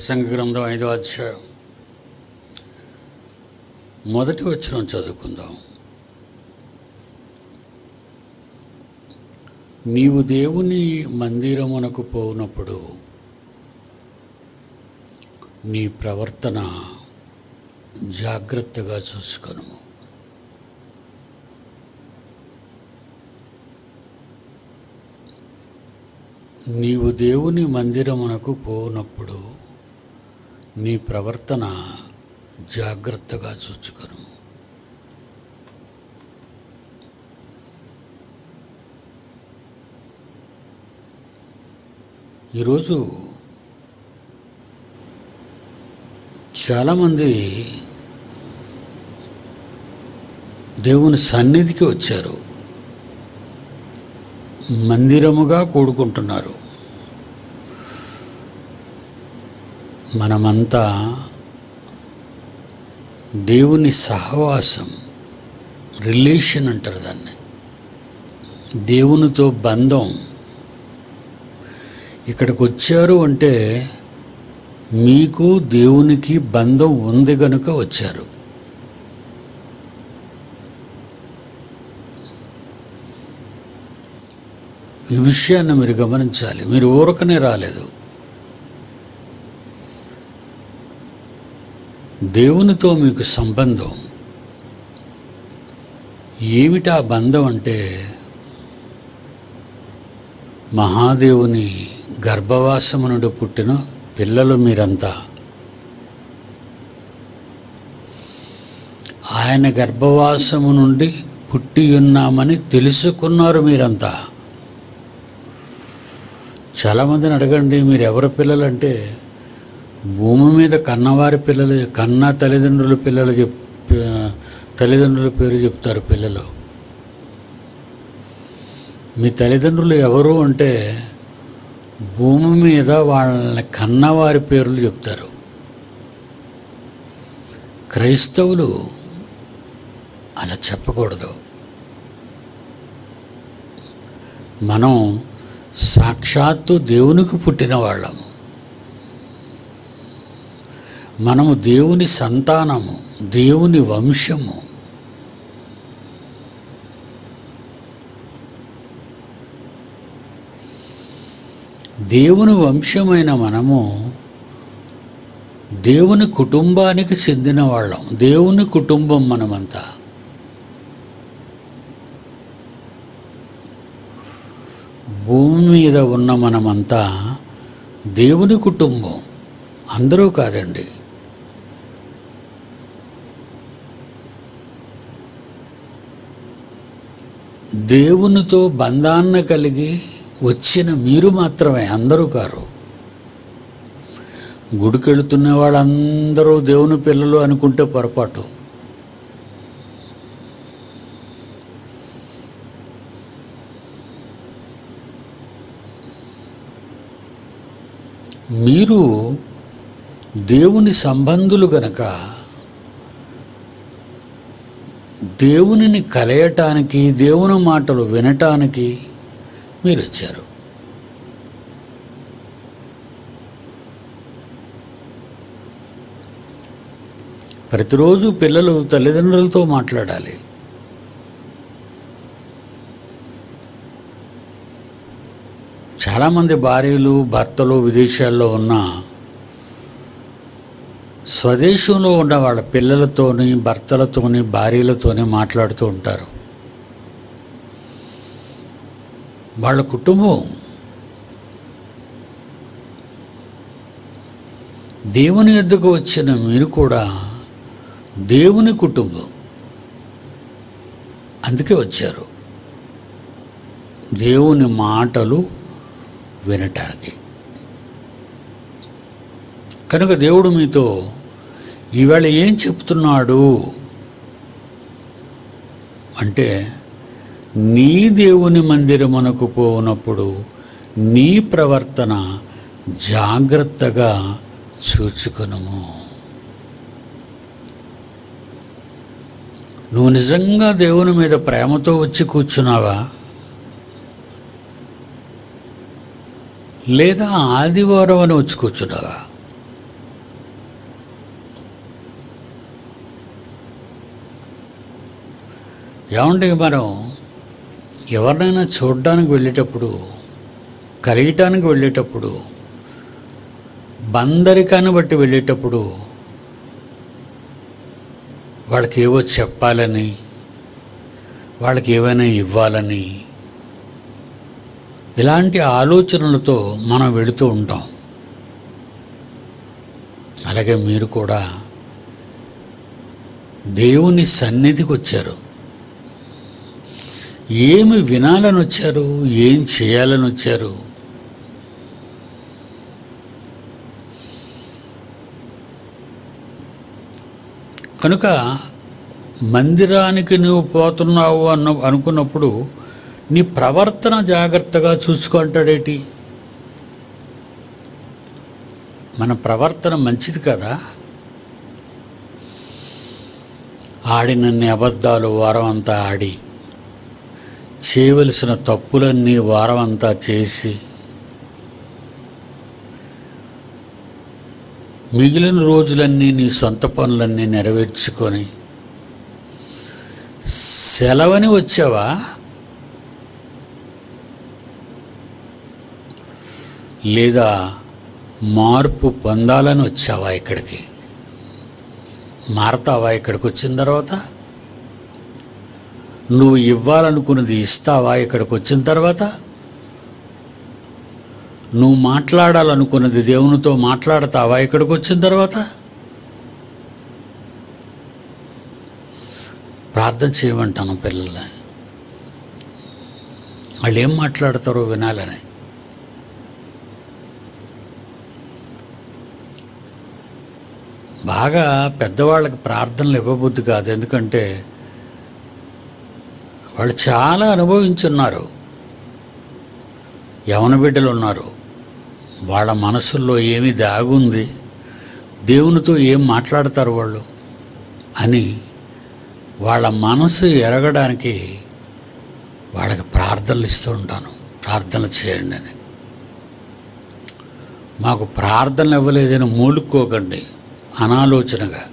ప్రసంగ గ్రంథం ఐదో అధ్యాయం మొదటి వచ్చిన చదువుకుందాం నీవు దేవుని మందిరమునకు పోనప్పుడు నీ ప్రవర్తన జాగ్రత్తగా చూసుకొను నీవు దేవుని మందిరమునకు పోనప్పుడు నీ ప్రవర్తన జాగ్రత్తగా చూచుకొను ఈరోజు చాలామంది దేవుని సన్నిధికి వచ్చారు మందిరముగా కూడుకుంటున్నారు మనమంతా దేవుని సహవాసం రిలేషన్ అంటారు దాన్ని దేవునితో బంధం ఇక్కడికి వచ్చారు అంటే మీకు దేవునికి బంధం ఉంది గనుక వచ్చారు ఈ విషయాన్ని మీరు గమనించాలి మీరు ఊరకనే రాలేదు దేవునితో మీకు సంబంధం ఏమిటా బంధం అంటే మహాదేవుని గర్భవాసము నుండి పుట్టిన పిల్లలు మీరంతా ఆయన గర్భవాసము నుండి పుట్టి ఉన్నామని తెలుసుకున్నారు మీరంతా చాలామందిని అడగండి మీరు ఎవరి పిల్లలంటే భూమి మీద కన్నవారి పిల్లలు కన్న తల్లిదండ్రుల పిల్లలు చెప్ తల్లిదండ్రుల పేరు చెప్తారు పిల్లలు మీ తల్లిదండ్రులు ఎవరు అంటే భూమి మీద వాళ్ళని కన్నవారి పేర్లు చెప్తారు క్రైస్తవులు అలా చెప్పకూడదు మనం సాక్షాత్తు దేవునికి పుట్టిన వాళ్ళము మనము దేవుని సంతానము దేవుని వంశము దేవుని వంశమైన మనము దేవుని కుటుంబానికి చెందిన వాళ్ళం దేవుని కుటుంబం మనమంతా భూమి మీద ఉన్న మనమంతా దేవుని కుటుంబం అందరూ కాదండి దేవునితో బంధాన్ని కలిగి వచ్చిన మీరు మాత్రమే అందరూ కారు గుడికెళుతున్న వాళ్ళందరూ దేవుని పిల్లలు అనుకుంటే పొరపాటు మీరు దేవుని సంబంధులు గనక దేవునిని కలయటానికి దేవుని మాటలు వినటానికి మీరు వచ్చారు ప్రతిరోజు పిల్లలు తల్లిదండ్రులతో మాట్లాడాలి చాలామంది భార్యలు భర్తలు విదేశాల్లో ఉన్న స్వదేశంలో ఉన్న వాళ్ళ పిల్లలతోని భర్తలతోని భార్యలతోని మాట్లాడుతూ ఉంటారు వాళ్ళ కుటుంబం దేవుని ఎద్దుకు వచ్చిన మీరు కూడా దేవుని కుటుంబం అందుకే వచ్చారు దేవుని మాటలు వినటానికి కనుక దేవుడు మీతో ఈవేళ ఏం చెప్తున్నాడు అంటే నీ దేవుని మందిరమునకు పోనప్పుడు నీ ప్రవర్తన జాగ్రత్తగా చూచుకునుము నువ్వు నిజంగా దేవుని మీద ప్రేమతో వచ్చి కూర్చున్నావా లేదా ఆదివారం అని వచ్చి కూర్చున్నావా ఏమంటే మనం ఎవరినైనా చూడడానికి వెళ్ళేటప్పుడు కలియటానికి వెళ్ళేటప్పుడు బందరికాన్ని బట్టి వెళ్ళేటప్పుడు వాళ్ళకి ఏవో చెప్పాలని వాళ్ళకి ఏవైనా ఇవ్వాలని ఇలాంటి ఆలోచనలతో మనం వెళుతూ ఉంటాం అలాగే మీరు కూడా దేవుని సన్నిధికి వచ్చారు ఏమి వినాలని వచ్చారు ఏం చేయాలని వచ్చారు కనుక మందిరానికి నువ్వు పోతున్నావు అన్న అనుకున్నప్పుడు నీ ప్రవర్తన జాగ్రత్తగా చూసుకుంటాడేటి మన ప్రవర్తన మంచిది కదా ఆడినన్ని అబద్ధాలు వారం అంతా ఆడి చేయవలసిన తప్పులన్నీ వారం అంతా చేసి మిగిలిన రోజులన్నీ నీ సొంత పనులన్నీ నెరవేర్చుకొని సెలవని వచ్చావా లేదా మార్పు పొందాలని వచ్చావా ఇక్కడికి మారతావా ఇక్కడికి వచ్చిన తర్వాత నువ్వు ఇవ్వాలనుకున్నది ఇస్తావా ఇక్కడికి వచ్చిన తర్వాత నువ్వు మాట్లాడాలనుకున్నది దేవునితో మాట్లాడతావా ఇక్కడికి వచ్చిన తర్వాత ప్రార్థన చేయమంటాను పిల్లల్ని వాళ్ళు ఏం మాట్లాడతారో వినాలని బాగా పెద్దవాళ్ళకి ప్రార్థనలు ఇవ్వబుద్ధి కాదు ఎందుకంటే వాళ్ళు చాలా అనుభవించున్నారు యవన బిడ్డలు ఉన్నారు వాళ్ళ మనసుల్లో ఏమి దాగుంది దేవునితో ఏం మాట్లాడతారు వాళ్ళు అని వాళ్ళ మనసు ఎరగడానికి వాళ్ళకి ప్రార్థనలు ఇస్తూ ఉంటాను ప్రార్థనలు చేయండి అని మాకు ప్రార్థనలు ఇవ్వలేదని మూలుక్కోకండి అనాలోచనగా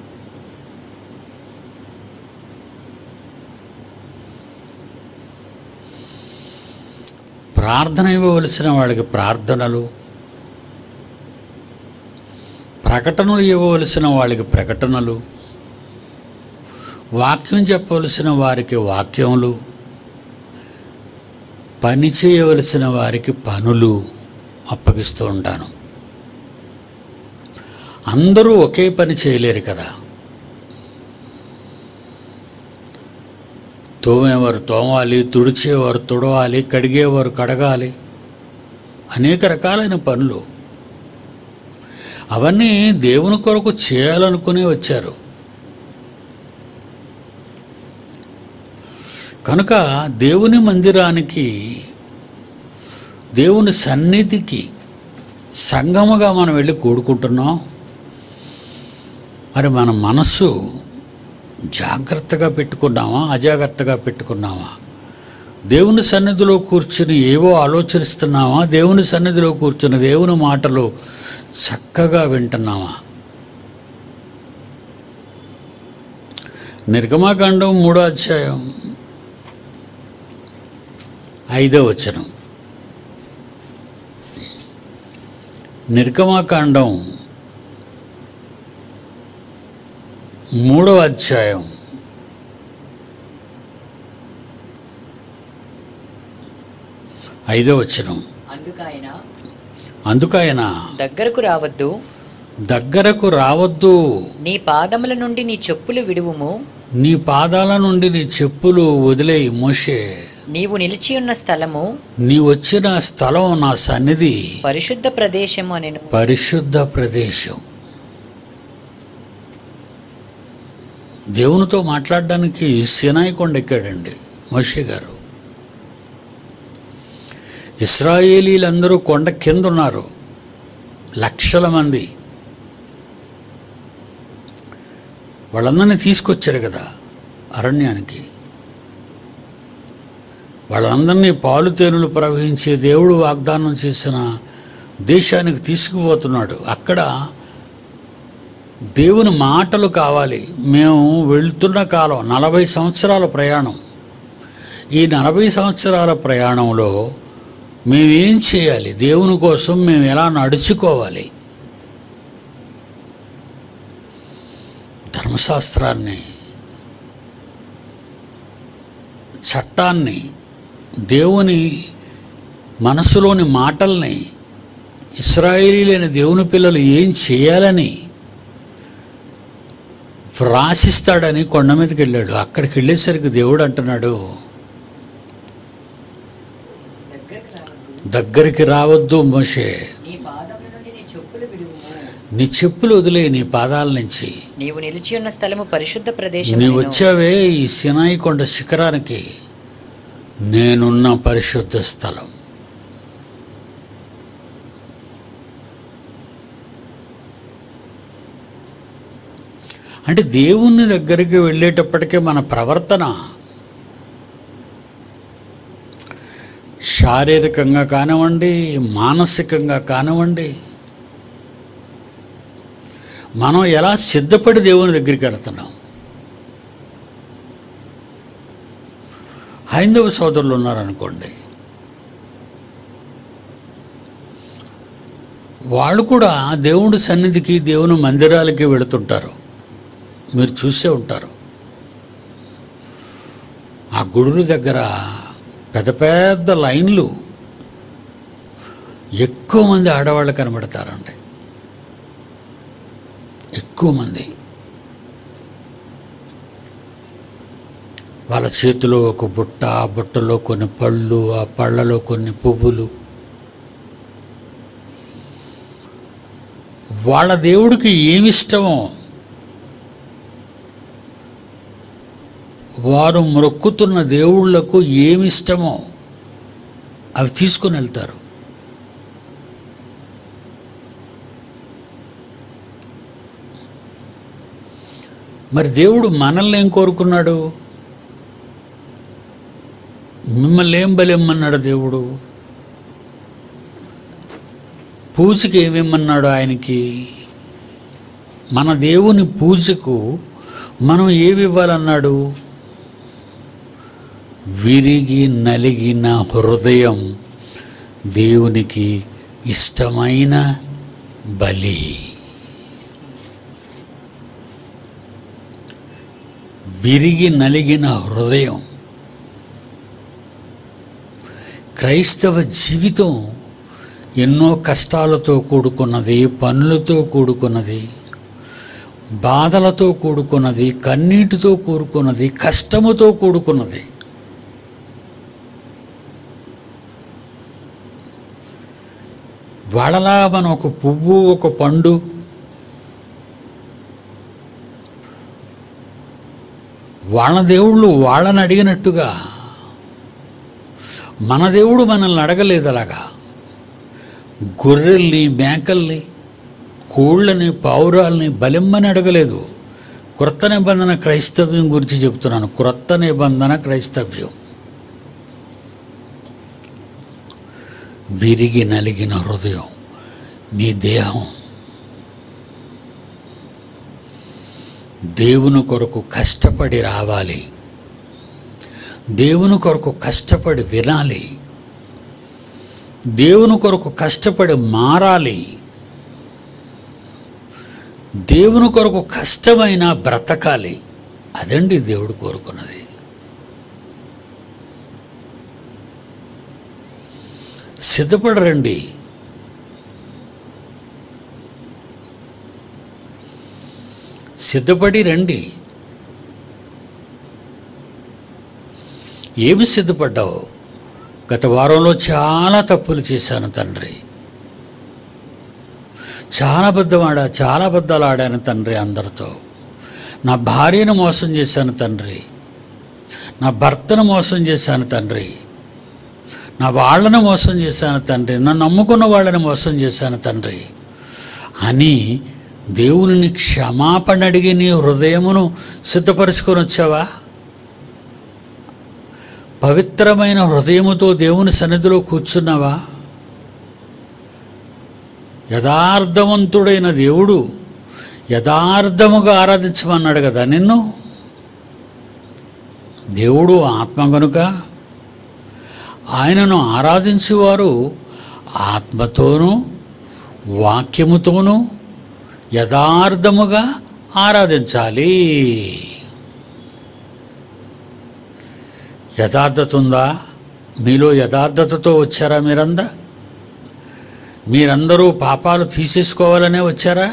ప్రార్థన ఇవ్వవలసిన వాళ్ళకి ప్రార్థనలు ప్రకటనలు ఇవ్వవలసిన వాళ్ళకి ప్రకటనలు వాక్యం చెప్పవలసిన వారికి వాక్యములు పని చేయవలసిన వారికి పనులు అప్పగిస్తూ ఉంటాను అందరూ ఒకే పని చేయలేరు కదా తోమేవారు తోమాలి తుడిచేవారు తుడవాలి కడిగేవారు కడగాలి అనేక రకాలైన పనులు అవన్నీ దేవుని కొరకు చేయాలనుకునే వచ్చారు కనుక దేవుని మందిరానికి దేవుని సన్నిధికి సంగముగా మనం వెళ్ళి కూడుకుంటున్నాం మరి మన మనస్సు జాగ్రత్తగా పెట్టుకున్నామా అజాగ్రత్తగా పెట్టుకున్నామా దేవుని సన్నిధిలో కూర్చుని ఏవో ఆలోచిస్తున్నామా దేవుని సన్నిధిలో కూర్చుని దేవుని మాటలు చక్కగా వింటున్నామా నిర్గమాకాండం మూడో అధ్యాయం ఐదో వచనం నిర్గమాకాండం మూడవ అధ్యాయం ఐదో వచనం అందుకైన అందుకైన దగ్గరకు రావద్దు దగ్గరకు రావద్దు నీ పాదముల నుండి నీ చెప్పులు విడువుము నీ పాదాల నుండి నీ చెప్పులు వదిలేయి మోషే నీవు నిలిచి ఉన్న స్థలము నీ వచ్చిన స్థలం నా సన్నిధి పరిశుద్ధ ప్రదేశము అనెను పరిశుద్ధ ప్రదేశం దేవునితో మాట్లాడడానికి సినాయి కొండ ఎక్కాడండి మోషే గారు ఇస్రాయేలీలందరూ కొండ కింద ఉన్నారు లక్షల మంది వాళ్ళందరినీ తీసుకొచ్చారు కదా అరణ్యానికి వాళ్ళందరినీ పాలు తేనెలు ప్రవహించే దేవుడు వాగ్దానం చేసిన దేశానికి తీసుకుపోతున్నాడు అక్కడ దేవుని మాటలు కావాలి మేము వెళ్తున్న కాలం నలభై సంవత్సరాల ప్రయాణం ఈ నలభై సంవత్సరాల ప్రయాణంలో మేమేం చేయాలి దేవుని కోసం మేము ఎలా నడుచుకోవాలి ధర్మశాస్త్రాన్ని చట్టాన్ని దేవుని మనసులోని మాటల్ని ఇస్రాయేలీలైన దేవుని పిల్లలు ఏం చేయాలని వ్రాసిస్తాడని కొండ మీదకి వెళ్ళాడు అక్కడికి వెళ్ళేసరికి దేవుడు అంటున్నాడు దగ్గరికి రావద్దు మోషే నీ పాదముల నుండి నీ చెప్పులు విడువుము నీ చెప్పులు వదిలే నీ పాదాల నుంచి నీవు నిలిచి ఉన్న స్థలము పరిశుద్ధ ప్రదేశం నీవు వచ్చావే ఈ సినాయి కొండ శిఖరానికి నేనున్న పరిశుద్ధ స్థలం అంటే దేవుని దగ్గరికి వెళ్ళేటప్పటికే మన ప్రవర్తన శారీరకంగా కానివ్వండి మానసికంగా కానివ్వండి మనం ఎలా సిద్ధపడి దేవుని దగ్గరికి వెళ్తున్నాం హైందవ సోదరులు ఉన్నారనుకోండి వాళ్ళు కూడా దేవుడి సన్నిధికి దేవుని మందిరాలకి వెళుతుంటారు మీరు చూసే ఉంటారు ఆ గుడుల దగ్గర పెద్ద పెద్ద లైన్లు ఎక్కువ మంది ఆడవాళ్ళు కనబడతారండి ఎక్కువ మంది వాళ్ళ చేతిలో ఒక బుట్ట ఆ బుట్టలో కొన్ని పళ్ళు ఆ పళ్ళలో కొన్ని పువ్వులు వాళ్ళ దేవుడికి ఏమిష్టమో వారు మొక్కుతున్న దేవుళ్లకు ఏమిష్టమో అవి తీసుకొని వెళ్తారు మరి దేవుడు మనల్ని ఏం కోరుకున్నాడు మిమ్మల్ని ఏం బలిమ్మన్నాడు దేవుడు పూజకి ఏమిమ్మన్నాడు ఆయనకి మన దేవుని పూజకు మనం ఏమి ఇవ్వాలన్నాడు విరిగి నలిగిన హృదయం దేవునికి ఇష్టమైన బలి విరిగి నలిగిన హృదయం క్రైస్తవ జీవితం ఎన్నో కష్టాలతో కూడుకున్నది పనులతో కూడుకున్నది బాధలతో కూడుకున్నది కన్నీటితో కూడుకున్నది కష్టముతో కూడుకున్నది వాళ్ళలా మనం ఒక పువ్వు ఒక పండు వాళ్ళ దేవుళ్ళు వాళ్ళని అడిగినట్టుగా మన దేవుడు మనల్ని అడగలేదు అలాగా గొర్రెల్ని మేకల్ని కోళ్ళని పావురాల్ని బలిమ్మని అడగలేదు క్రొత్త నిబంధన క్రైస్తవ్యం గురించి చెప్తున్నాను క్రొత్త నిబంధన క్రైస్తవ్యం విరిగి నలిగిన హృదయం నీ దేహం దేవుని కొరకు కష్టపడి రావాలి దేవుని కొరకు కష్టపడి వినాలి దేవుని కొరకు కష్టపడి మారాలి దేవుని కొరకు కష్టమైన బ్రతకాలి అదండి దేవుడు కోరుకున్నది సిద్ధపడరండి సిద్ధపడి రండి ఏమి సిద్ధపడ్డావు గత వారంలో చాలా తప్పులు చేశాను తండ్రి చాలా అబద్ధం ఆడా చాలా అబద్ధాలు ఆడాను తండ్రి అందరితో నా భార్యను మోసం చేశాను తండ్రి నా భర్తను మోసం చేశాను తండ్రి నా వాళ్ళను మోసం చేశాను తండ్రి నన్ను నమ్ముకున్న వాళ్ళని మోసం చేశాను తండ్రి అని దేవుని క్షమాపణ అడిగి నీ హృదయమును సిద్ధపరుచుకొని వచ్చావా పవిత్రమైన హృదయముతో దేవుని సన్నిధిలో కూర్చున్నావా యథార్థవంతుడైన దేవుడు యథార్థముగా ఆరాధించమన్నాడు కదా నిన్ను దేవుడు ఆత్మ గనుక ఆయనను ఆరాధించువారు ఆత్మతోనూ వాక్యముతోనూ యథార్థముగా ఆరాధించాలి యథార్థత ఉందా మీలో యథార్థతతో వచ్చారా మీరందా మీరందరూ పాపాలు తీసేసుకోవాలనే వచ్చారా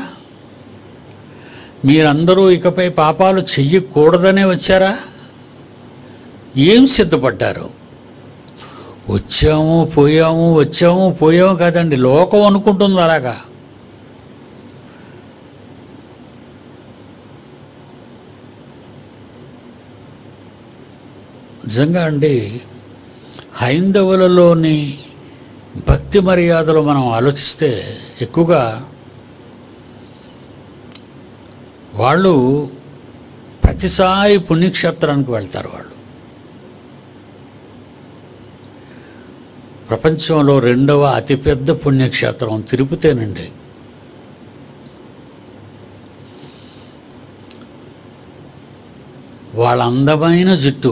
మీరందరూ ఇకపై పాపాలు చెయ్యకూడదనే వచ్చారా ఏం సిద్ధపడ్డారు వచ్చాము పోయాము వచ్చాము పోయాము కాదండి లోకం అనుకుంటుంది అలాగా నిజంగా అండి హైందవులలోని భక్తి మర్యాదలు మనం ఆలోచిస్తే ఎక్కువగా వాళ్ళు ప్రతిసారి పుణ్యక్షేత్రానికి వెళ్తారు వాళ్ళు ప్రపంచంలో రెండవ అతిపెద్ద పుణ్యక్షేత్రం తిరుపతేనండి వాళ్ళ అందమైన జుట్టు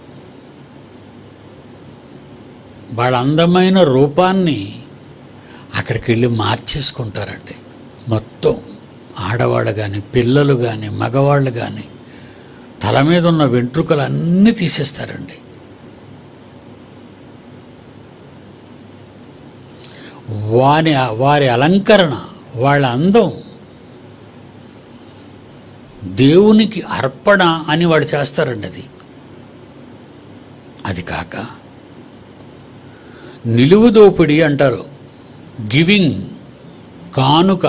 వాళ్ళ అందమైన రూపాన్ని అక్కడికి వెళ్ళి మార్చేసుకుంటారండి మొత్తం ఆడవాళ్ళు కానీ పిల్లలు కానీ మగవాళ్ళు కానీ తల మీద ఉన్న వెంట్రుకలు అన్నీ తీసేస్తారండి వారి వారి అలంకరణ వాళ్ళ అందం దేవునికి అర్పణ అని వాడు చేస్తారండి అది అది కాక నిలువు దోపిడి అంటారు గివింగ్ కానుక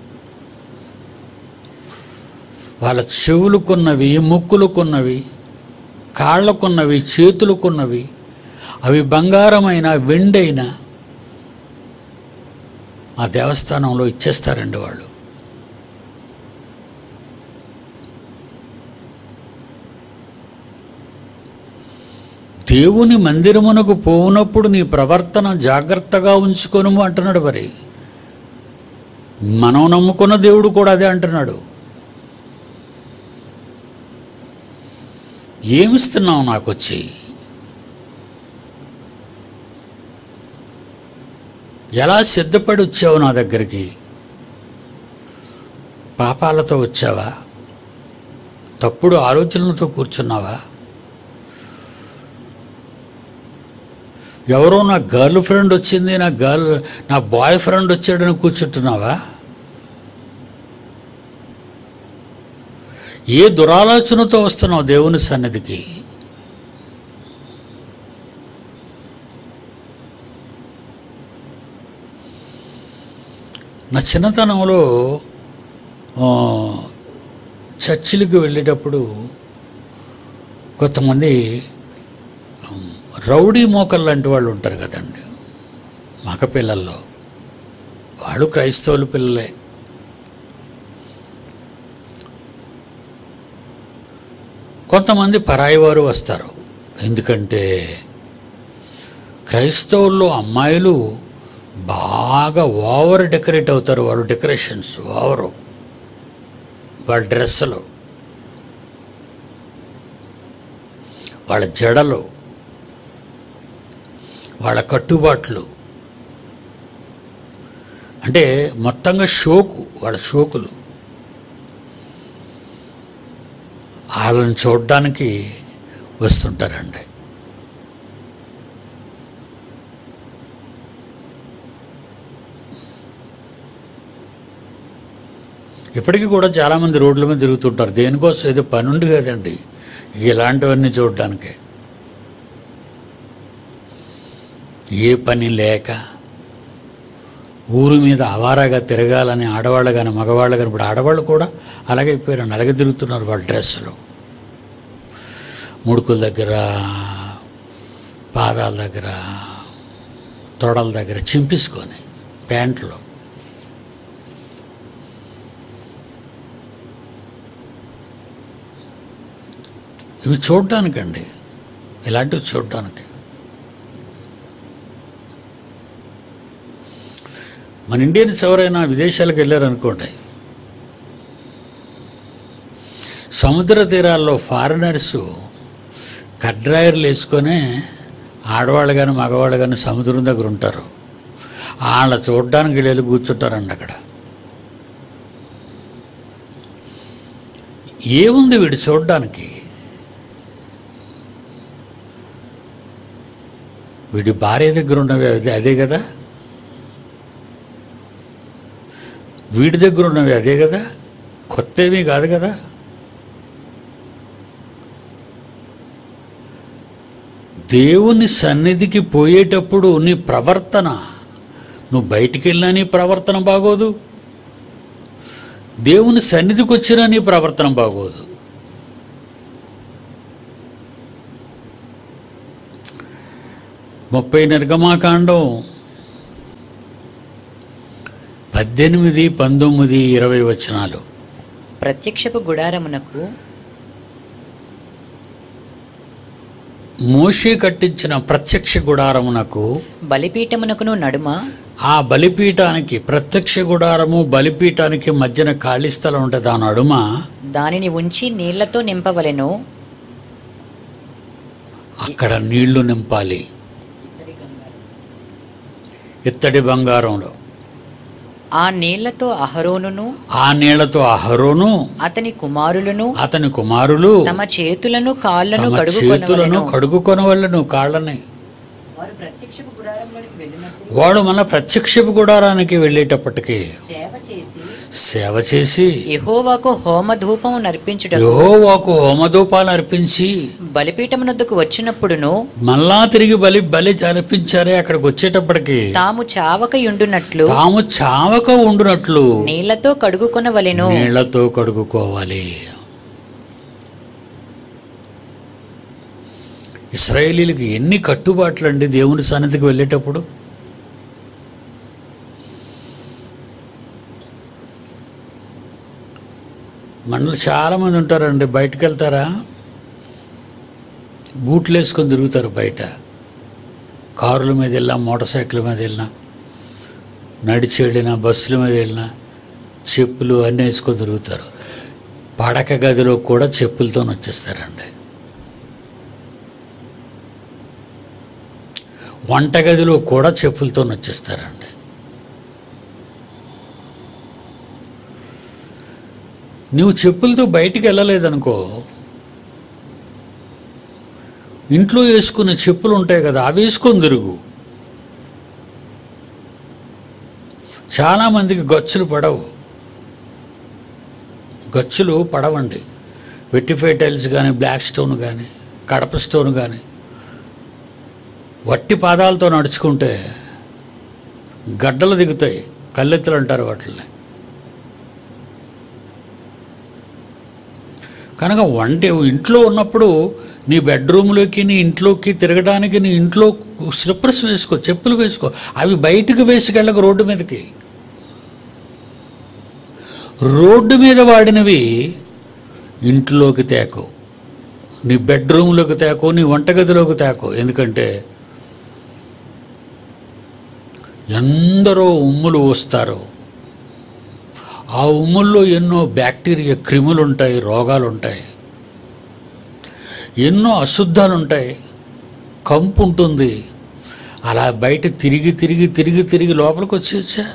వాళ్ళ చెవులుకున్నవి ముక్కులుకున్నవి కాళ్ళకున్నవి చేతులకున్నవి అవి బంగారమైన వెండైన ఆ దేవస్థానంలో ఇచ్చేస్తారండి వాళ్ళు దేవుని మందిరమునకు పోవునప్పుడు నీ ప్రవర్తన జాగ్రత్తగా ఉంచుకొనుము అంటున్నాడు మరి మనం నమ్ముకున్న దేవుడు కూడా అదే అంటున్నాడు ఏమిస్తున్నావు నాకు వచ్చి ఎలా సిద్ధపడి వచ్చావు నా దగ్గరికి పాపాలతో వచ్చావా తప్పుడు ఆలోచనలతో కూర్చున్నావా ఎవరో నా గర్ల్ ఫ్రెండ్ వచ్చింది నా గర్ల్ నా బాయ్ ఫ్రెండ్ వచ్చాడని కూర్చుంటున్నావా ఏ దురాలోచనతో వస్తున్నావు దేవుని సన్నిధికి నా చిన్నతనంలో ఆ, చర్చిలకు వెళ్ళేటప్పుడు కొంతమంది ఉమ్, రౌడీ మోకల్ లాంటి వాళ్ళు ఉంటారు కదండి మగ పిల్లల్లో వాళ్ళు క్రైస్తవుల పిల్లలే కొంతమంది పరాయి వారు వస్తారు ఎందుకంటే క్రైస్తవుల్లో అమ్మాయిలు బాగా ఓవర్ డెకరేట్ అవుతారు వాళ్ళు డెకరేషన్స్ ఓవరు వాళ్ళ డ్రెస్సులు వాళ్ళ జడలు వాళ్ళ కట్టుబాట్లు అంటే మొత్తంగా షోకు వాళ్ళ షోకులు వాళ్ళని చూడడానికి వస్తుంటారండి ఇప్పటికీ కూడా చాలామంది రోడ్ల మీద తిరుగుతుంటారు దేనికోసం ఏదో పని ఉండి కదండి ఇలాంటివన్నీ చూడడానికి ఏ పని లేక ఊరు మీద అవారాగా తిరగాలని ఆడవాళ్ళు కానీ మగవాళ్ళు కానీ ఇప్పుడు ఆడవాళ్ళు కూడా అలాగే అయిపోయారండి అలాగే తిరుగుతున్నారు వాళ్ళ డ్రెస్సులు ముడుకుల దగ్గర పాదాల దగ్గర తొడల దగ్గర చింపేసుకొని ప్యాంట్లు ఇవి చూడడానికండి ఇలాంటివి చూడడానికి మన ఇండియన్స్ ఎవరైనా విదేశాలకు వెళ్ళారనుకోండి సముద్ర తీరాల్లో ఫారినర్స్ కడ్రాయర్లు వేసుకొని ఆడవాళ్ళు కానీ మగవాళ్ళు కానీ సముద్రం దగ్గర ఉంటారు వాళ్ళ చూడడానికి వెళ్ళి కూర్చుంటారండి అక్కడ ఏముంది వీడు చూడడానికి వీడి భార్య దగ్గర ఉన్నవి అదే అదే కదా వీడి దగ్గర ఉన్నవి అదే కదా కొత్త ఏమీ కాదు కదా దేవుని సన్నిధికి పోయేటప్పుడు నీ ప్రవర్తన నువ్వు బయటికి వెళ్ళినా నీ ప్రవర్తన బాగోదు దేవుని సన్నిధికి వచ్చినా నీ ప్రవర్తన బాగోదు ముప్పై నిర్గమాకాండం పద్దెనిమిది పంతొమ్మిది ఇరవై వచనాలు ప్రత్యక్షపు గుడారమునకు మోషే కట్టించిన ప్రత్యక్ష గుడారమునకు బలిపీఠమునకును నడుమ ఆ బలిపీఠానికి ప్రత్యక్ష గుడారము బలిపీఠానికి మధ్యన ఖాళీ స్థలం ఉంటుంది ఆ నడుమ దానిని ఉంచి నీళ్లతో నింపవలెను అక్కడ నీళ్లు నింపాలి ఇత్తడి బంగారంలో ఆ నీళ్లతో అహరోనును ఆ నీళ్లతో అహరోను అతని కుమారులను అతని కుమారులు తమ చేతులను కాళ్లను తమ చేతులను కడుగుకొనవలెను కడుగుకొనవలను కాళ్ళని వారు ప్రత్యక్షపు గుడారంలోనికి వెళ్ళినప్పుడు వాడు మన ప్రత్యక్షపు గుడారానికి వెళ్ళేటప్పటికి సేవ చేసి సేవ చేసి యెహోవాకు హోమధూపము నర్పించుటకు యెహోవాకు హోమధూపాలు అర్పించి బలిపీఠమునొద్దకు వచ్చినప్పుడును మళ్ళా తిరిగి బలి బలి అర్పించారే అక్కడికి వచ్చేటప్పటికి తాము చావకయుండునట్లు తాము చావక ఉండునట్లు నీళ్లతో కడుగుకొనవలెను నీళ్లతో కడుగుకోవాలి ఇస్రాయేలీలకు ఎన్ని కట్టుబాట్లు అండి దేవుని సన్నిధికి వెళ్ళేటప్పుడు మనలో చాలామంది ఉంటారండి బయటకు వెళ్తారా బూట్లు వేసుకొని తిరుగుతారు బయట కారుల మీద వెళ్ళినా మోటార్ సైకిల్ మీద వెళ్ళినా నడిచి వెళ్ళినా బస్సుల మీద వెళ్ళినా చెప్పులు అన్నీ వేసుకొని తిరుగుతారు పడక గదిలో కూడా చెప్పులతో వచ్చేస్తారండి వంటగదిలో కూడా చెప్పులతో వచ్చేస్తారండి నువ్వు చెప్పులతో బయటికి వెళ్ళలేదనుకో ఇంట్లో వేసుకునే చెప్పులు ఉంటాయి కదా అవి వేసుకొని తిరుగు చాలామందికి గచ్చులు పడవు గచ్చులు పడవండి వెట్టిఫై టైల్స్ కానీ బ్లాక్ స్టోన్ కానీ కడప స్టోన్ కానీ వట్టి పాదాలతో నడుచుకుంటే గడ్డలు దిగుతాయి కళ్ళెత్తులు అంటారు వాటిని కనుక వంట ఇంట్లో ఉన్నప్పుడు నీ బెడ్రూమ్లోకి నీ ఇంట్లోకి తిరగడానికి నీ ఇంట్లో స్లిప్పర్స్ వేసుకో చెప్పులు వేసుకో అవి బయటకు వేసుకెళ్ళక రోడ్డు మీదకి రోడ్డు మీద వాడినవి ఇంట్లోకి తేకు నీ బెడ్రూమ్లోకి తేకు నీ వంటగదిలోకి తేకు ఎందుకంటే ఎందరో ఉమ్ములు వస్తారు ఆ ఉమ్ముల్లో ఎన్నో బ్యాక్టీరియా క్రిములు ఉంటాయి రోగాలు ఉంటాయి ఎన్నో అశుద్ధాలు ఉంటాయి కంపు ఉంటుంది అలా బయట తిరిగి తిరిగి తిరిగి తిరిగి లోపలికి వచ్చేచ్చా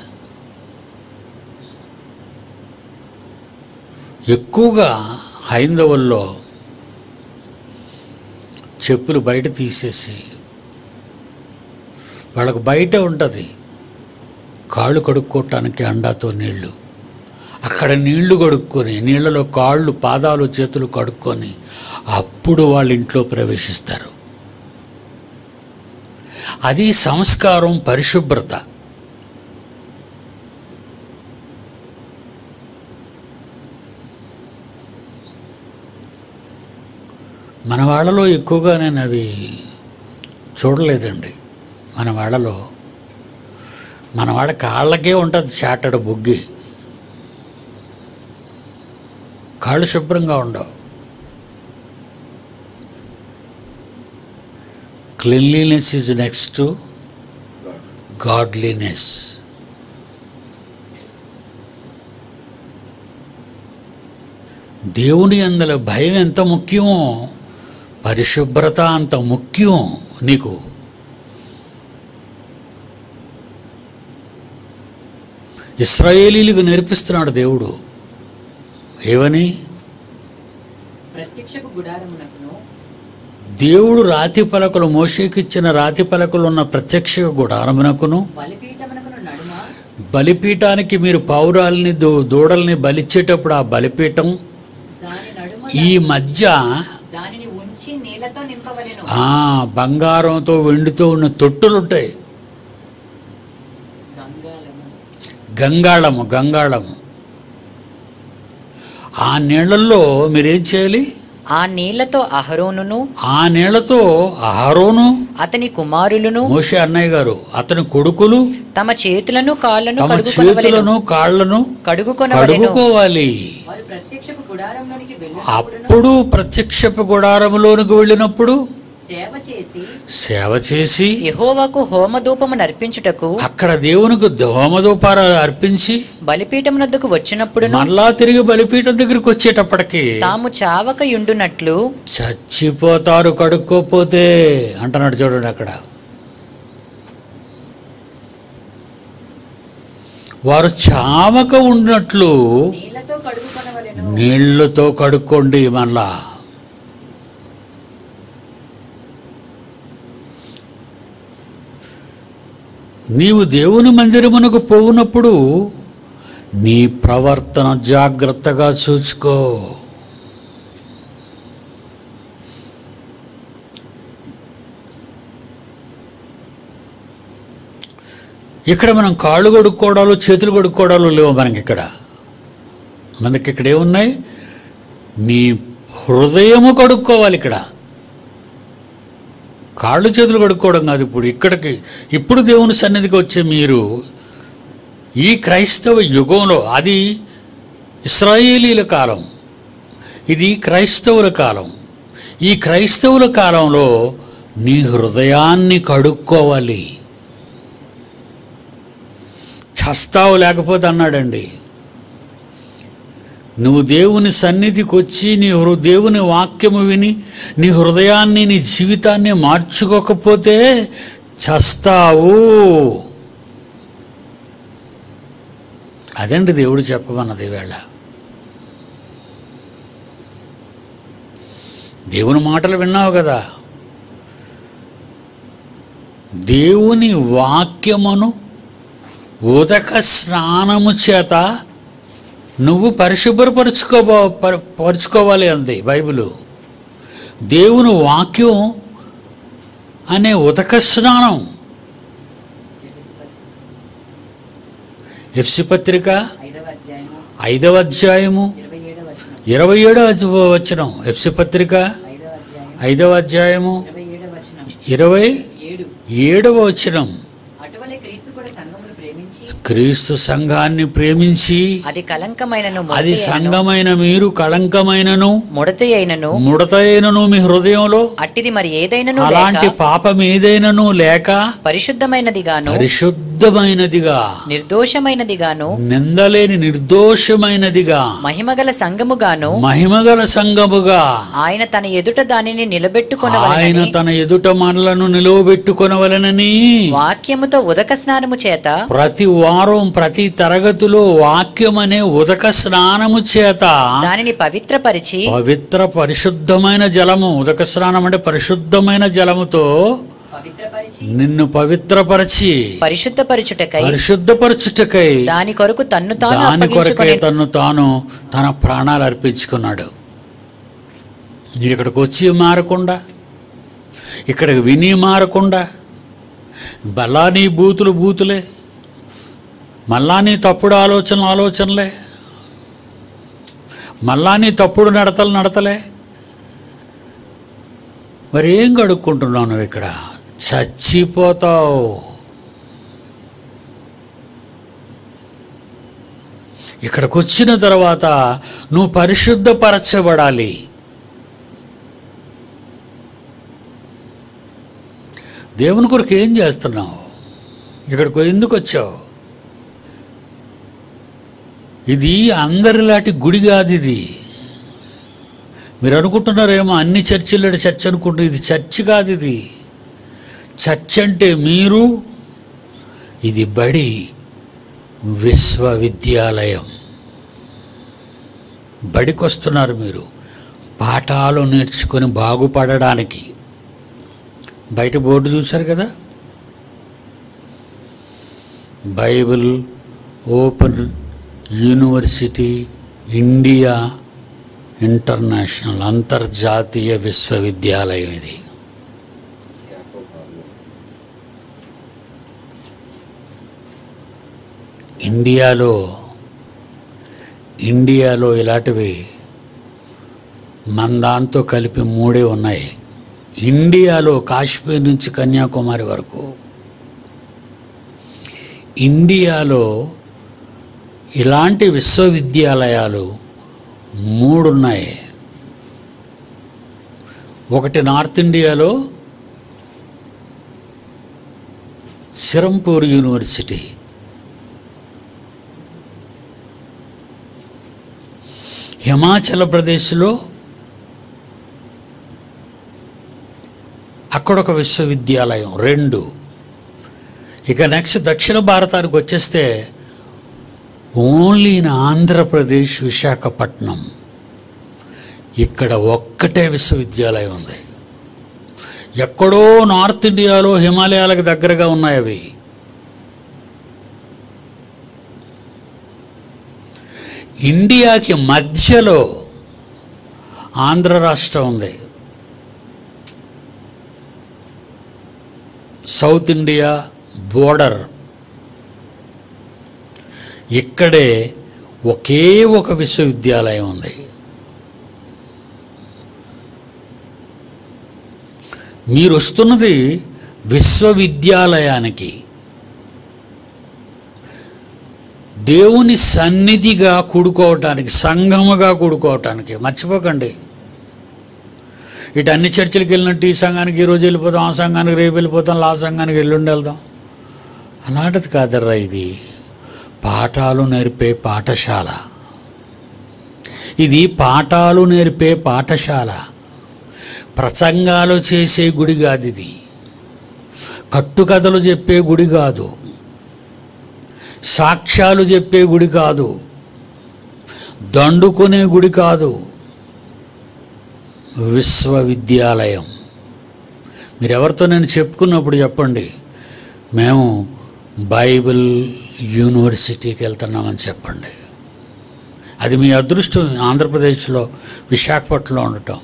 ఎక్కువగా హైందవుల్లో చెప్పులు బయట తీసేసి వాళ్ళకు బయట ఉంటుంది కాళ్ళు కడుక్కోవటానికి అండాతో నీళ్లు అక్కడ నీళ్లు కడుక్కొని నీళ్లలో కాళ్ళు పాదాలు చేతులు కడుక్కొని అప్పుడు వాళ్ళ ఇంట్లో ప్రవేశిస్తారు అది సంస్కారం పరిశుభ్రత మన వాళ్ళలో ఎక్కువగా నేను అవి చూడలేదండి మన వాళ్ళలో మన వాళ్ళ కాళ్ళకే ఉంటుంది చాటడు బుగ్గి కాళ్ళు శుభ్రంగా ఉండవు cleanliness is next to godliness దేవుని అందల భయం ఎంత ముఖ్యమో పరిశుభ్రత అంత ముఖ్యం నీకు ఇస్రాయేలీలకు నేర్పిస్తున్నాడు దేవుడు ఏవని ప్రత్యక్షపు గుడారమునకును దేవుడు రాతి పలకలు మోషేకిచ్చిన రాతి పలకలు ఉన్న ప్రత్యక్ష గుడారమునకును బలిపీఠమునకును నడుమ బలిపీఠానికి మీరు పౌరాల్ని దూ దూడల్ని బలిచ్చేటప్పుడు ఆ బలిపీఠం దాని నడుమ ఈ మధ్య దానిని ఉంచి నీళ్లతో నింపవలెను ఆ బంగారంతో వెండితో ఉన్న తొట్టులు ఉంటాయి గంగాళము గంగాళము గంగాళము ఆ నీళ్ళల్లో మీరేం చేయాలి ఆ నీళ్లతో అహరోనును ఆ నీళ్లతో అహరోను అతని కుమారులను మోషే అన్నయ్య గారు అతని కొడుకులు తమ చేతులను కాళ్ళను తమ కడుగుకొనవలెను చేతులను కాళ్ళను కడుగుకొనవలెను కడుగుకోవాలి వారు ప్రత్యక్షపు గుడారంలోనికి అప్పుడు ప్రత్యక్షపు గుడారములోనికి వెళ్ళినప్పుడు సేవ చేసి సేవ చేసి యెహోవాకు హోమధూపము నర్పించుటకు అక్కడ దేవునికి దోమదూపార అర్పించి బలిపీఠమునొద్దకు వచ్చినప్పుడును మరలా తిరిగి బలిపీఠం దగ్గరికి వచ్చేటప్పటికి తాము చావక యుండునట్లు చచ్చిపోతారు కడుక్కోపోతే అంటున్నాడు చూడండి అక్కడ వారు చావక ఉన్నట్లు నీళ్లతో కడుగుకొనవలెను నీళ్లతో కడుక్కోండి మళ్ళా నీవు దేవుని మందిరమునకు పోవునప్పుడు నీ ప్రవర్తన జాగ్రత్తగా చూసుకో ఇక్కడ మనం కాళ్ళు కడుక్కోవడాలు చేతులు కడుక్కోవడాలు లేవు మనకి ఇక్కడ మనకి ఇక్కడ ఏమున్నాయి నీ హృదయము కడుక్కోవాలి ఇక్కడ కాళ్ళు చేతులు కడుక్కోవడం కాదు ఇప్పుడు ఇక్కడికి ఇప్పుడు దేవుని సన్నిధికి వచ్చే మీరు ఈ క్రైస్తవ యుగంలో అది ఇస్రాయేలీల కాలం ఇది క్రైస్తవుల కాలం ఈ క్రైస్తవుల కాలంలో నీ హృదయాన్ని కడుక్కోవాలి చస్తావు లేకపోతే అన్నాడండి నువ్వు దేవుని సన్నిధికి వచ్చి నీ హృ దేవుని వాక్యము విని నీ హృదయాన్ని నీ జీవితాన్ని మార్చుకోకపోతే చస్తావు అదండి దేవుడు చెప్పమన్నది వేళ దేవుని మాటలు విన్నావు కదా దేవుని వాక్యమును ఉదక స్నానము చేత నువ్వు పరిశుభ్రపరుచుకోబో పర- పరుచుకోవాలి అంది బైబిలు దేవుని వాక్యం అనే ఉదక స్నానం ఎఫ్సి పత్రిక ఐదవ అధ్యాయము ఐదవ అధ్యాయము ఇరవై ఏడవ వచనం ఇరవై ఏడవ వచనం ఎఫ్సి పత్రిక ఐదవ అధ్యాయం ఐదవ అధ్యాయము ఇరవై ఏడవ వచనం ఇరవై ఏడు ఏడవ వచనం అటువలే క్రీస్తు కూడా సంఘమును ప్రేమించి క్రీస్తు సంఘాన్ని ప్రేమించి అది కలంకమైనను అది సంఘమైన మీరు కళంకమైనను ముడత అయినను ముడతైనను మీ హృదయంలో అట్టిది మరి ఏదైనను అలాంటి లేక పాపం ఏదైనను లేక పరిశుద్ధమైనది గాను పరిశుద్ధమైనదిగా నిర్దోషమైనది గాను నిందలేని నిర్దోషమైనదిగా మహిమగల సంఘము గాను మహిమగల సంఘముగా ఆయన తన ఎదుట దానిని ఆయన నిలబెట్టుకునవలెనని తన ఎదుట మనలను నిలువబెట్టుకొనవలనని వాక్యముతో ఉదక స్నానము చేత ప్రతి వారం ప్రతి తరగతిలో వాక్యం అనే ఉదక స్నానము చేత దానిని పవిత్రపరిచి పవిత్ర పరిశుద్ధమైన జలము ఉదక స్నానం అంటే పరిశుద్ధమైన జలముతో పవిత్రపరిచి నిన్ను పవిత్రపరచి పరిశుద్ధపరచుటకై పరిశుద్ధపరచుటకై దాని కొరకు తన్ను తాను దాని కొరకే అప్పగించుకొని తను తాను తన ప్రాణాలు అర్పించుకున్నాడు నువ్వు ఇక్కడికి వచ్చి మారకుండా ఇక్కడికి విని మారకుండా బలా నీ బూతులు బూతులే మళ్ళా నీ తప్పుడు ఆలోచనలు ఆలోచనలే మళ్ళా నీ తప్పుడు నడతలు నడతలే మరి ఏం కడుక్కుంటున్నావు నువ్వు ఇక్కడ చచ్చిపోతావు ఇక్కడికి వచ్చిన తర్వాత నువ్వు పరిశుద్ధపరచబడాలి దేవుని కొరకు ఏం చేస్తున్నావు ఇక్కడికి ఎందుకు వచ్చావు ఇది అందరిలాంటి గుడి కాదు ఇది మీరు అనుకుంటున్నారేమో అన్ని చర్చిల్లో చర్చ్ అనుకుంటున్నారు ఇది చర్చ్ కాదు ఇది చర్చ్ అంటే మీరు ఇది బడి విశ్వవిద్యాలయం బడికి వస్తున్నారు మీరు పాఠాలు నేర్చుకొని బాగుపడడానికి బయట బోర్డు చూశారు కదా Bible open university India international అంతర్జాతీయ విశ్వవిద్యాలయం ఇది ఇండియాలో ఇండియాలో ఇలాంటివి మన దాంతో కలిపి మూడే ఉన్నాయి ఇండియాలో కాశ్మీర్ నుంచి కన్యాకుమారి వరకు ఇండియాలో ఇలాంటి విశ్వవిద్యాలయాలు మూడున్నాయి ఒకటి నార్త్ ఇండియాలో సిరంపూర్ యూనివర్సిటీ హిమాచల్ ప్రదేశ్లో అక్కడ ఒక విశ్వవిద్యాలయం రెండు ఇక నెక్స్ట్ దక్షిణ భారతానికి వచ్చేస్తే ఓన్లీ ఇన్ ఆంధ్రప్రదేశ్ విశాఖపట్నం ఇక్కడ ఒక్కటే విశ్వవిద్యాలయం ఉంది ఎక్కడో నార్త్ ఇండియాలో హిమాలయాలకు దగ్గరగా ఉన్నాయి అవి ఇండియాకి మధ్యలో ఆంధ్ర రాష్ట్రం ఉంది సౌత్ ఇండియా బోర్డర్ ఇక్కడే ఒకే ఒక విశ్వవిద్యాలయం ఉంది మీరు వస్తున్నది విశ్వవిద్యాలయానికి దేవుని సన్నిధిగా కూడుకోవటానికి సంఘముగా కూడుకోవటానికి మర్చిపోకండి ఇటు అన్ని చర్చిలకు వెళ్ళినట్టు ఈ సంఘానికి ఈరోజు వెళ్ళిపోతాం ఆ సంఘానికి రేపు వెళ్ళిపోతాం లా సంఘానికి ఎల్లుండి వెళ్దాం అలాంటిది కాదర్రా ఇది పాఠాలు నేర్పే పాఠశాల ఇది పాఠాలు నేర్పే పాఠశాల ప్రసంగాలు చేసే గుడి కాదు ఇది కట్టుకథలు చెప్పే గుడి కాదు సాక్ష్యాలు చెప్పే గుడి కాదు దండుకునే గుడి కాదు విశ్వవిద్యాలయం మీరు ఎవరితో నేను చెప్పుకున్నప్పుడు చెప్పండి మేము బైబిల్ యూనివర్సిటీకి వెళ్తున్నామని చెప్పండి అది మీ అదృష్టం ఆంధ్రప్రదేశ్లో విశాఖపట్నంలో ఉండటం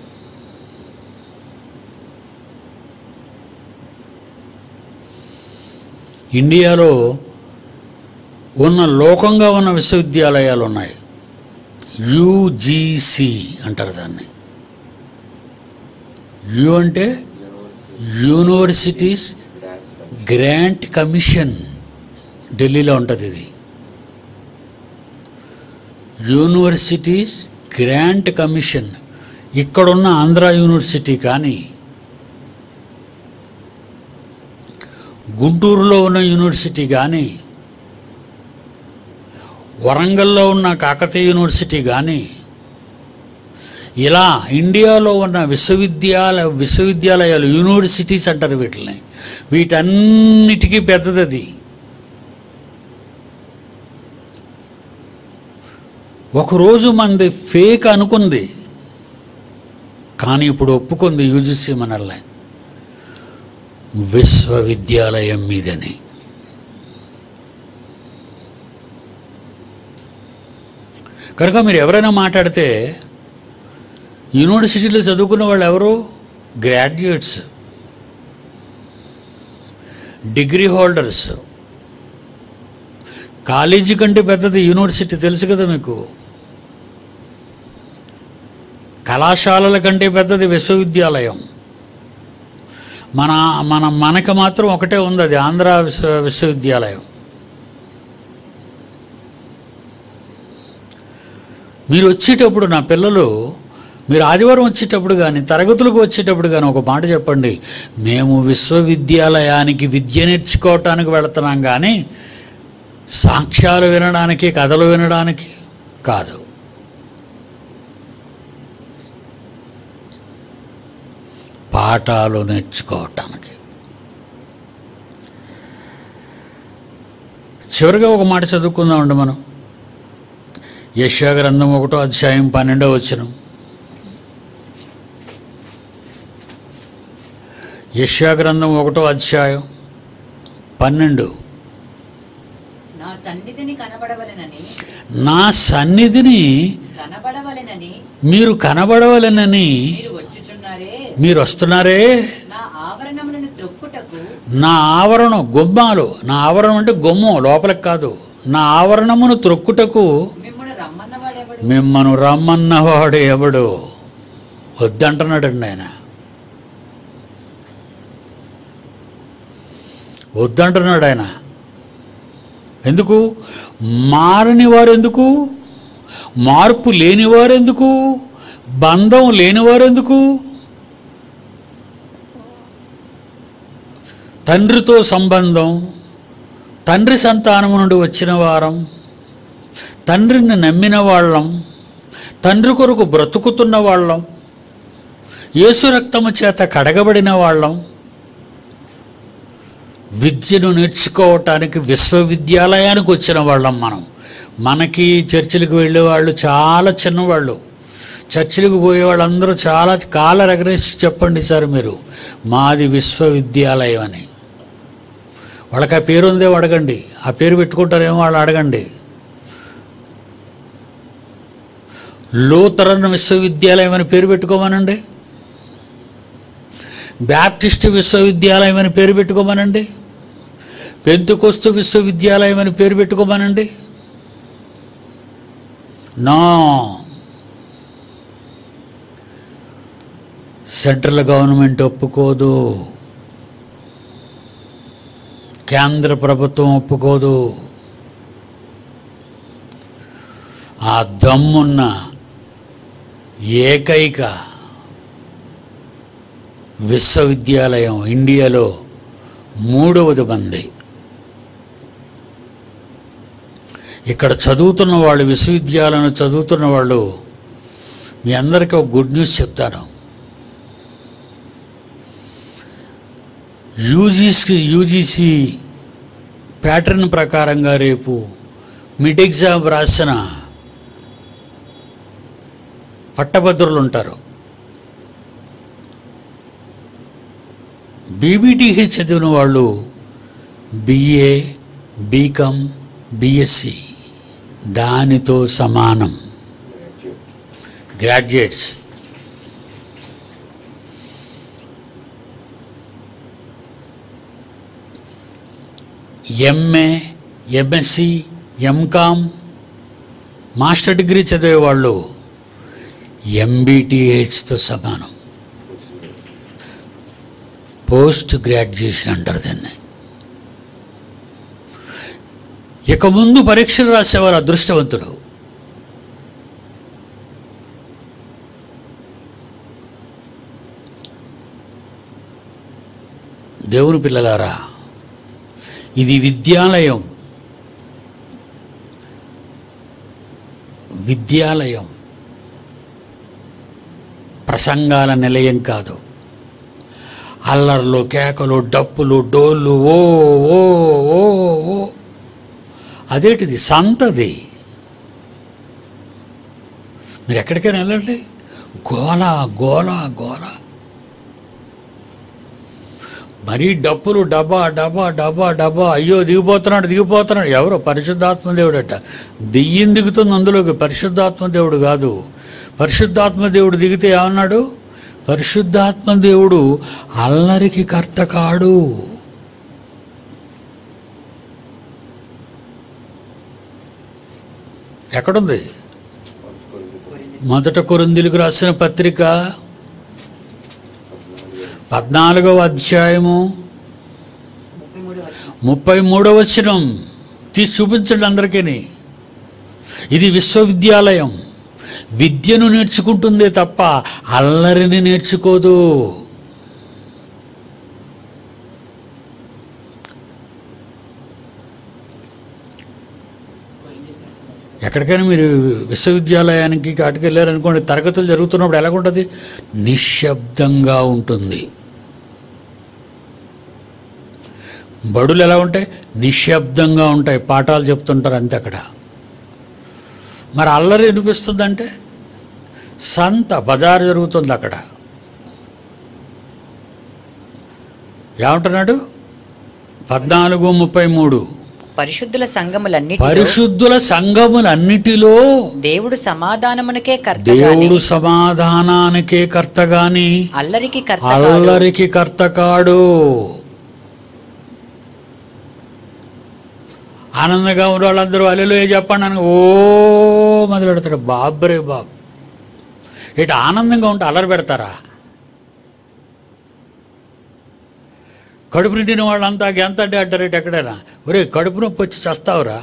ఇండియాలో ఉన్న లోకంగా ఉన్న విశ్వవిద్యాలయాలు ఉన్నాయి యూజీసి అంటారు దాన్ని యు అంటే యూనివర్సిటీస్ గ్రాంట్ కమిషన్ ఢిల్లీలో ఉంటుంది ఇది యూనివర్సిటీస్ గ్రాంట్ కమిషన్ ఇక్కడున్న ఆంధ్ర యూనివర్సిటీ కానీ గుంటూరులో ఉన్న యూనివర్సిటీ కానీ వరంగల్లో ఉన్న కాకతీయ యూనివర్సిటీ కానీ ఇలా ఇండియాలో ఉన్న విశ్వవిద్యాలయ విశ్వవిద్యాలయాలు యూనివర్సిటీస్ అంటారు వీటిని వీటన్నిటికీ పెద్దది అది ఒకరోజు మనది ఫేక్ అనుకుంది కానీ ఇప్పుడు ఒప్పుకుంది యూజిసి మనల్ని విశ్వవిద్యాలయం మీదని కనుక మీరు ఎవరైనా మాట్లాడితే యూనివర్సిటీలో చదువుకున్న వాళ్ళు ఎవరు గ్రాడ్యుయేట్స్ డిగ్రీ హోల్డర్స్ కాలేజీ కంటే పెద్దది యూనివర్సిటీ తెలుసు కదా మీకు కళాశాలల కంటే పెద్దది విశ్వవిద్యాలయం మన మన మనకు మాత్రం ఒకటే ఉంది అది ఆంధ్ర విశ్వ విశ్వవిద్యాలయం మీరు వచ్చేటప్పుడు నా పిల్లలు మీరు ఆదివారం వచ్చేటప్పుడు కానీ తరగతులకు వచ్చేటప్పుడు కానీ ఒక మాట చెప్పండి మేము విశ్వవిద్యాలయానికి విద్య నేర్చుకోవటానికి వెళుతున్నాం కానీ సాక్ష్యాలు వినడానికి కథలు వినడానికి కాదు పాఠాలు నేర్చుకోవటానికి చివరిగా ఒక మాట చదువుకుందామండి మనం యశా గ్రంథం ఒకటో అధ్యాయం పన్నెండో వచ్చిన యశా గ్రంథం ఒకటో అధ్యాయం పన్నెండు నా సన్నిధిని కనబడవలెనని నా సన్నిధిని కనబడవలెనని మీరు కనబడవలెనని మీరు వచ్చుచున్నారే మీరు వస్తున్నారే నా ఆవరణములను త్రొక్కుటకు నా ఆవరణం గుమ్మాలు నా ఆవరణం అంటే గుమ్మం లోపలికి కాదు నా ఆవరణమును త్రొక్కుటకు మిమ్మల్ని రమ్మన్నవాడెవడు మిమ్మను రమ్మన్నవాడు ఎవడు వద్దంటున్నాడండి ఆయన వద్దంటున్నాడు ఆయన ఎందుకు మారని వారు ఎందుకు మార్పు లేనివారు ఎందుకు బంధం లేనివారు ఎందుకు తండ్రితో సంబంధం తండ్రి సంతానము నుండి వచ్చిన వారం తండ్రిని నమ్మిన వాళ్ళం తండ్రి కొరకు బ్రతుకుతున్న వాళ్ళం యేసు రక్తము చేత కడగబడిన వాళ్ళం విద్యను నేర్చుకోవటానికి విశ్వవిద్యాలయానికి వచ్చిన వాళ్ళం మనం మనకి చర్చిలకు వెళ్ళే వాళ్ళు చాలా చిన్నవాళ్ళు చర్చిలకు పోయే వాళ్ళందరూ చాలా కాల రగరేసి చెప్పండి సార్ మీరు మాది విశ్వవిద్యాలయం అని వాళ్ళకి ఆ పేరు ఉందేమో అడగండి ఆ పేరు పెట్టుకుంటారేమో వాళ్ళు అడగండి లూథరన్ విశ్వవిద్యాలయం అని పేరు పెట్టుకోమనండి బ్యాప్టిస్ట్ విశ్వవిద్యాలయం అని పేరు పెట్టుకోమనండి పెంతుకొస్తు విశ్వవిద్యాలయం అని పేరు పెట్టుకోమనండి నో సెంట్రల్ గవర్నమెంట్ ఒప్పుకోదు కేంద్ర ప్రభుత్వం ఒప్పుకోదు ఆ దమ్మున్న ఏకైక విశ్వవిద్యాలయం ఇండియాలో మూడవది మంది ఇక్కడ చదువుతున్న వాళ్ళు విశ్వవిద్యాలయం చదువుతున్న వాళ్ళు మీ అందరికీ ఒక గుడ్ న్యూస్ చెప్తాను యూజీసీ యూజీసీ ప్యాటర్న్ ప్రకారంగా రేపు మిడ్ ఎగ్జామ్ రాసిన పట్టభద్రులు ఉంటారు బీబీటీహెచ్ చదివిన వాళ్ళు బిఏ బీకామ్ బిఎస్సి దానితో సమానం graduates MA MSc MCom master degree చదివే వాళ్ళు ఎంబీటీహెచ్తో సమానం పోస్ట్ గ్రాడ్యుయేషన్ అంటారు దాన్ని ఇక ముందు పరీక్షలు రాసేవారు అదృష్టవంతుడు దేవుని పిల్లలారా ఇది విద్యాలయం విద్యాలయం ప్రసంగాల నిలయం కాదు అల్లర్లు కేకలు డప్పులు డోళ్ళు ఓ ఓ ఓ ఓ అదేంటిది సంతది మీరు ఎక్కడికైనా వెళ్ళండి గోల గోల గోల మరీ డప్పులు డబ్బా డబ్బా డబ్బా డబ్బా అయ్యో దిగిపోతున్నాడు దిగిపోతున్నాడు ఎవరో పరిశుద్ధాత్మ దేవుడట దెయ్యం దిగుతుంది అందులోకి పరిశుద్ధాత్మ దేవుడు కాదు పరిశుద్ధాత్మ దేవుడు దిగితే ఏమన్నాడు పరిశుద్ధాత్మ దేవుడు అల్లరికి కర్త కాడు ఎక్కడుంది మొదట కొరిందులకు రాసిన పత్రిక పద్నాలుగవ అధ్యాయము ముప్పై మూడు వచనం ముప్పై మూడవ వచనం తీసి చూపించండి అందరికీ ఇది విశ్వవిద్యాలయం విద్యను నేర్చుకుంటుందే తప్ప అల్లరిని నేర్చుకోదు ఎక్కడికైనా మీరు విశ్వవిద్యాలయానికి కాటికి వెళ్ళారనుకోండి తరగతులు జరుగుతున్నప్పుడు ఎలాగుంటుంది నిశ్శబ్దంగా ఉంటుంది బడులు ఎలా ఉంటాయి నిశ్శబ్దంగా ఉంటాయి పాఠాలు చెప్తుంటారు అంతే అక్కడ మరి అల్లరి వినిపిస్తుందంటే సంత బజారు జరుగుతుంది అక్కడ ఏమంటున్నాడు పద్నాలుగు ముప్పై మూడు పరిశుద్ధుల సంఘములన్నిటి పరిశుద్ధుల సంఘములన్నిటిలో దేవుడు సమాధానమునకే కర్త గాని దేవుడు సమాధానానికే కర్త గాని అల్లరికి కర్త కాడు. అల్లరికి కర్త కాడు ఆనందంగా ఉన్న వాళ్ళందరూ అల్లెలు ఏ చెప్పండి అని ఓ మొదలెడతాడు బాబ్రే బాబ్ ఇటు ఆనందంగా ఉంటే అల్లరి పెడతారా కడుపు నిండిన వాళ్ళంతా ఎంత అంటే అంటారు ఇటు ఎక్కడైనా ఒరే కడుపు నొప్పి వచ్చి చస్తావురా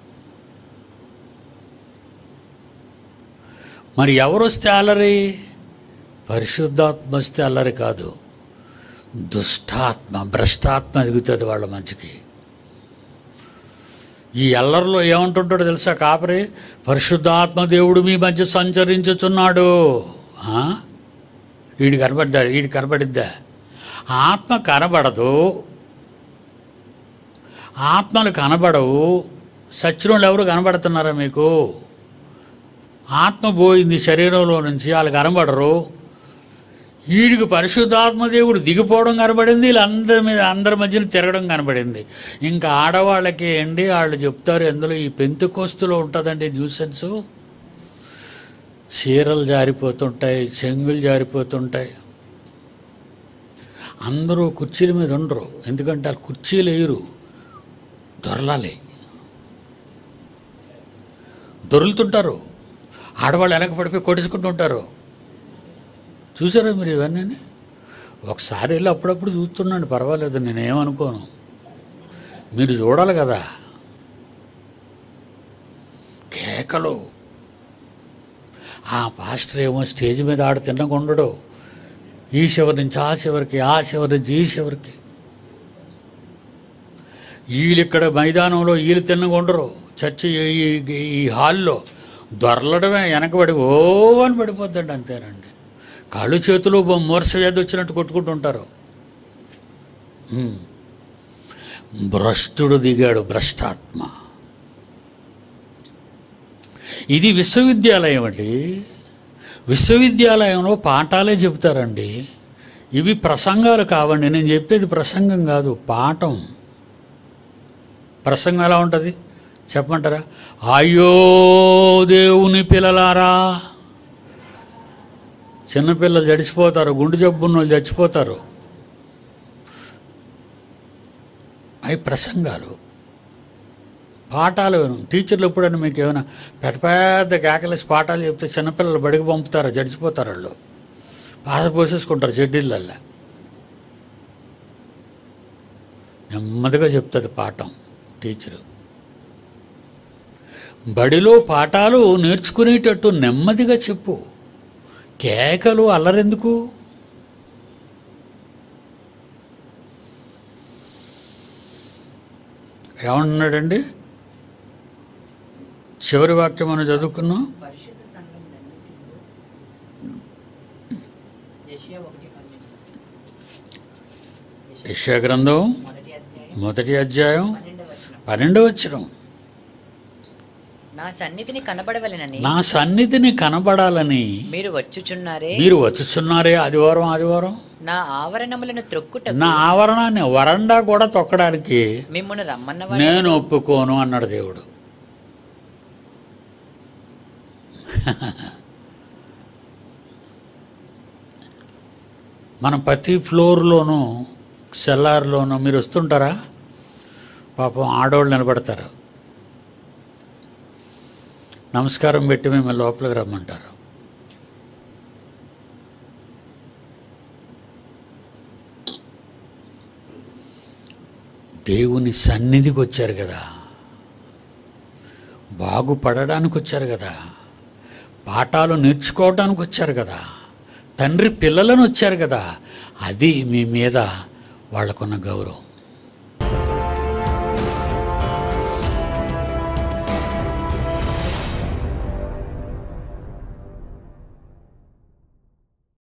మరి ఎవరు వస్తే అల్లరి పరిశుద్ధాత్మ వస్తే అల్లరి కాదు దుష్టాత్మ భ్రష్టాత్మ ఎదుగుతుంది వాళ్ళ మంచికి ఈ అల్లరిలో ఏమంటుంటాడో తెలుసా కాపరి పరిశుద్ధాత్మ దేవుడు మీ మధ్య సంచరించుచున్నాడు ఆ? వీడు కనబడ్డాడు వీడు కనబడిద్దా ఆత్మ కనబడదు ఆత్మలు కనబడవు సచ్చినోళ్ళు ఎవరు కనబడుతున్నారా మీకు ఆత్మ పోయింది శరీరంలో నుంచి వాళ్ళు కనబడరు వీడికి పరిశుద్ధాత్మ దేవుడు దిగిపోవడం కనబడింది వీళ్ళందరి మీద అందరి మధ్యన తిరగడం కనబడింది ఇంకా ఆడవాళ్ళకి అండి వాళ్ళు చెప్తారు ఎందులో ఈ పెంతుకోస్తులో ఉంటుందండి న్యూసెన్స్ చీరలు జారిపోతుంటాయి చెంగులు జారిపోతుంటాయి అందరూ కుర్చీల మీద ఉండరు ఎందుకంటే వాళ్ళు కుర్చీలు వేయరు దొరలాలి దొరులుతుంటారు ఆడవాళ్ళు వెనక పడిపోయి కొట్టించుకుంటుంటారు చూసారా మీరు ఇవన్నీ ఒకసారి వెళ్ళి అప్పుడప్పుడు చూస్తున్నాను పర్వాలేదు నేనేమనుకోను మీరు చూడాలి కదా కేకలు ఆ పాస్టర్ ఏమో స్టేజ్ మీద ఆడ తిన్నకుండడు ఈ చివరి నుంచి ఆ చివరికి ఆ చివరి నుంచి ఈ చివరికి వీళ్ళు ఇక్కడ మైదానంలో వీళ్ళు తిన్నకుండరు చర్చి ఈ ఈ హాల్లో దొరలడమే వెనకబడి ఓ అని పడిపోద్దండి అంతేనండి కాళ్ళు చేతులు మోర్స వ్యాధి వచ్చినట్టు కొట్టుకుంటుంటారు హ్మ్. భ్రష్టుడు దిగాడు భ్రష్టాత్మ ఇది విశ్వవిద్యాలయం అండి విశ్వవిద్యాలయంలో పాఠాలే చెబుతారండి ఇవి ప్రసంగాలు కావండి నేను చెప్పేది ప్రసంగం కాదు పాఠం ప్రసంగం ఎలా ఉంటుంది చెప్పమంటారా అయ్యో దేవుని పిల్లలారా చిన్నపిల్లలు చడిచిపోతారు గుండె జబ్బున్న వాళ్ళు చచ్చిపోతారు అవి ప్రసంగాలు పాఠాలు టీచర్లు ఎప్పుడైనా మీకు ఏమైనా పెద్ద పెద్ద కేకలేసి పాఠాలు చెప్తే చిన్నపిల్లలు బడికి పంపుతారు జడిచిపోతారు వాళ్ళు పాస పోసేసుకుంటారు చెడ్డీళ్ళల్లో నెమ్మదిగా చెప్తుంది పాఠం టీచరు బడిలో పాఠాలు నేర్చుకునేటట్టు నెమ్మదిగా చెప్పు కేకలు అల్లరెందుకు ఏమంటున్నాడండి చివరి వాక్యం మనం చదువుకున్నాం పరిశుద్ధ సంఘములన్నిటిలో యెషయా ఒకటి పన్నెండు. యెషయా యెషయా గ్రంథం మొదటి అధ్యాయం మొదటి అధ్యాయం పన్నెండవ వచనం పన్నెండవ వచ్చిన నా సన్నిధిని కనబడవలెనని నా సన్నిధిని కనబడాలని మీరు వచ్చుచున్నారే మీరు వచ్చుచున్నారే ఆదివారం ఆదివారం నా ఆవరణములను త్రొక్కుటకు నా ఆవరణాన్ని వరండా కూడా తొక్కడానికి మిమ్మల్ని రమ్మన్నవాడు నేను ఒప్పుకోను అన్నాడు దేవుడు మనం ప్రతి ఫ్లోర్లోనూ సెల్లార్లోనూ మీరు వస్తుంటారా పాపం ఆడవాళ్ళు నిలబడతారు నమస్కారం పెట్టి మిమ్మల్ని లోపలికి రమ్మంటారు దేవుని సన్నిధికి వచ్చారు కదా బాగుపడడానికి వచ్చారు కదా పాఠాలు నేర్చుకోవడానికి వచ్చారు కదా తండ్రి పిల్లలను వచ్చారు కదా అది మీ మీద వాళ్ళకున్న గౌరవం